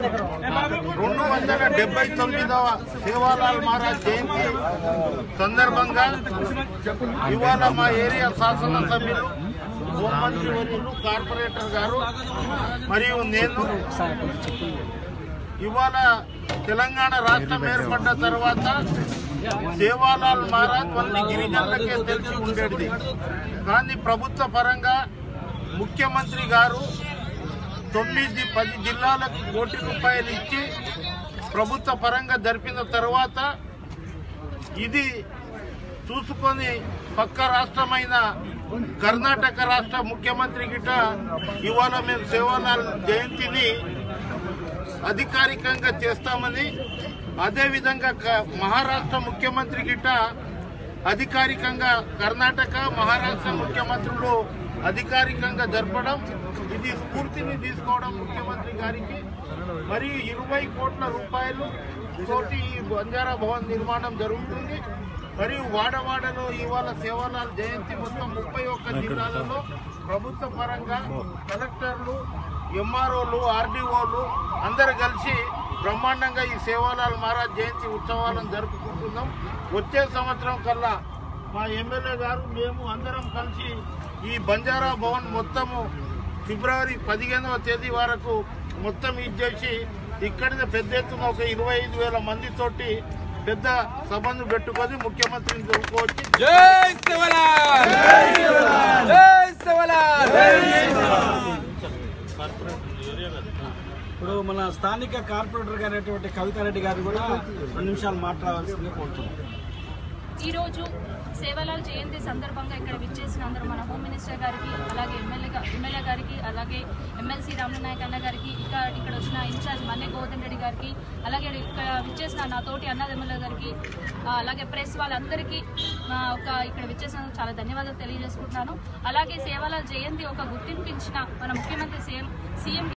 రెండు వందల డెబ్బై తొమ్మిదవ సేవాలాల్ మహారాజ్ జయంతి సందర్భంగా ఇవాళ మా ఏరియా శాసనసభ్యులు హోంమంత్రి వర్యులు కార్పొరేటర్ గారు మరియు నేను ఇవాళ తెలంగాణ రాష్ట్రం ఏర్పడ్డ తర్వాత సేవాలాల్ మహారాజ్ కొన్ని గిరిజనులకే తెలిసి ఉండేది కానీ ప్రభుత్వ పరంగా ముఖ్యమంత్రి గారు తొమ్మిది పది జిల్లాలకు కోటి రూపాయలు ఇచ్చి ప్రభుత్వ పరంగా జరిపిన తర్వాత ఇది చూసుకొని పక్క రాష్ట్రమైన కర్ణాటక రాష్ట్ర ముఖ్యమంత్రి గిట ఇవాళ మేము సేవాలాల్ జయంతిని అధికారికంగా చేస్తామని అదేవిధంగా క- మహారాష్ట్ర ముఖ్యమంత్రి గిట అధికారికంగా కర్ణాటక మహారాష్ట్ర ముఖ్యమంత్రులు అధికారికంగా జరపడం ఇది స్ఫూర్తిని తీసుకోవడం ముఖ్యమంత్రి గారికి మరియు ఇరవై కోట్ల రూపాయలు తోటి ఈ బంజారా భవన్ నిర్మాణం జరుగుతుంది మరియు వాడవాడలో ఇవాళ సేవాలాల్ జయంతి మొత్తం ముప్పై ఒక్క జిల్లాలలో ప్రభుత్వ పరంగా కలెక్టర్లు ఎంఆర్ఓలు ఆర్డీఓలు అందరు కలిసి బ్రహ్మాండంగా ఈ సేవాలాల్ మహారాజ్ జయంతి ఉత్సవాలను జరుపుకుంటున్నాం వచ్చే సంవత్సరం కల్లా మా ఎమ్మెల్యే గారు మేము అందరం కలిసి ఈ బంజారా భవన్ మొత్తము ఫిబ్రవరి పదిహేనవ తేదీ వరకు మొత్తం ఇది చేసి ఇక్కడనే పెద్ద ఎత్తున ఒక ఇరవై ఐదు వేల మందితోటి పెద్ద సభను పెట్టుకొని ముఖ్యమంత్రిని దొరుకోవచ్చు జై శివలాల్ జై శివలాల్ ఇప్పుడు మన స్థానిక కార్పొరేటర్ గారైనటువంటి కవితారెడ్డి గారు కూడా రెండు నిమిషాలు మాట్లాడాల్సిందిగా కోరుతున్నాం ఈరోజు సేవలాల్ జయంతి సందర్భంగా ఇక్కడ విచ్చేసిన అందరూ మన హోమ్ మినిస్టర్ గారికి అలాగే ఎమ్మెల్యే గా- ఎమ్మెల్యే గారికి అలాగే ఎమ్మెల్సీ రామనాయక్ నాయక్ అన్న గారికి ఇక్కడ ఇక్కడ వచ్చిన ఇన్ఛార్జ్ మన్నె గోవర్ధన్ రెడ్డి గారికి అలాగే ఇక్కడ విచ్చేసిన నా తోటి అన్నదమ్ముల గారికి ఆ, అలాగే ప్రెస్ వాళ్ళందరికీ నా ఒక ఇక్కడ విచ్చేసినందుకు చాలా ధన్యవాదాలు తెలియజేసుకుంటున్నాను అలాగే సేవలాల్ జయంతి ఒక గుర్తింపు ఇచ్చిన మన ముఖ్యమంత్రి సీఎం సీఎం